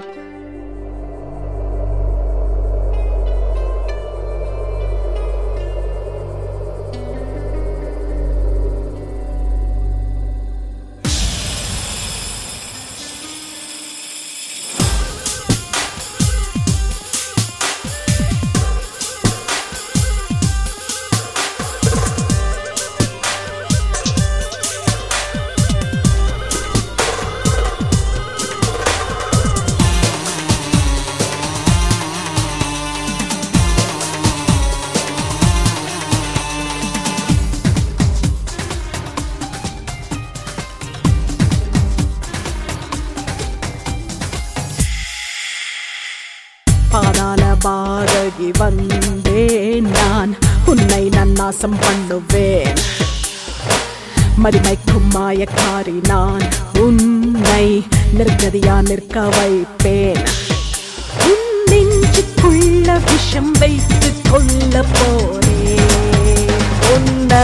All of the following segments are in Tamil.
பாதாள பாதகி வந்தேன் நான் உன்னை நான் நாசம் பண்ணுவேன் மதிமைக்கும் மாயக்காரி நான் உன்னை நிர்கதியா நிற்க வைப்பேன் உன் நெஞ்சுக்குள்ள விஷம் வைத்து கொள்ள போறேன் உன்னை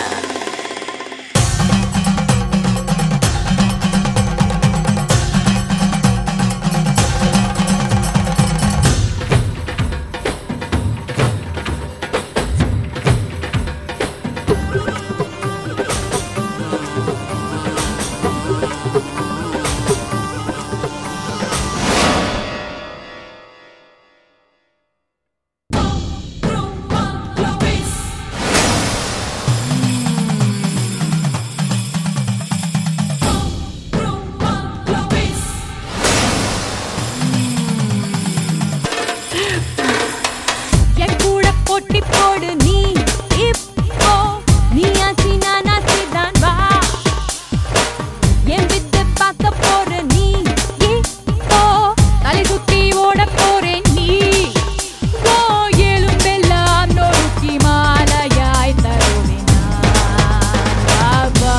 என் கூட போட்டி போடு நீ இப்போ நீ ஆச்சி நான் ஆச்சி தான் வா என் வித்து பார்க்க போற நீ இப்போ தலை சுத்தி ஓட போறேன் நீ ஓ எலும்பெல்லாம் நொறுக்கி மாலையாய் தருவேன் நான். வா, வா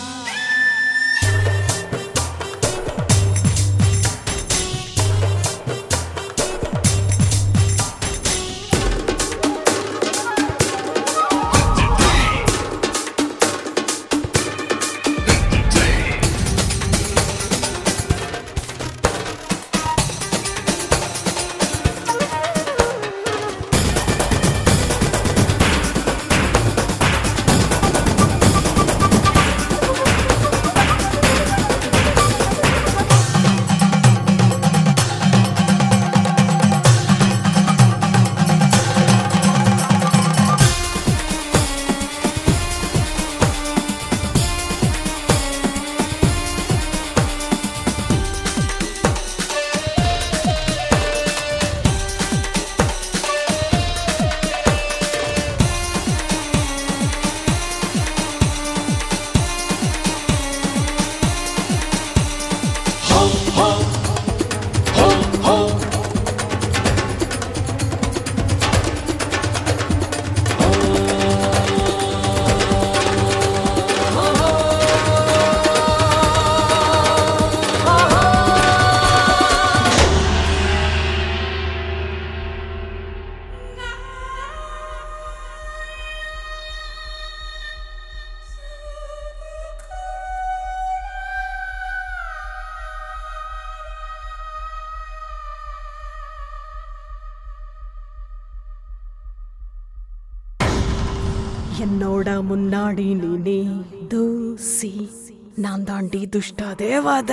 என்னோட முன்னாடி நீ நீ தூசி நான் தாண்டி துஷ்ட தேவத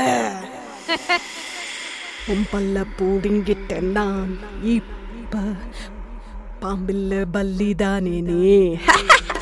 உன் பல்ல பூடிங்கிட்ட நான் இப்ப பாம்பில்ல பல்லிதானே நீ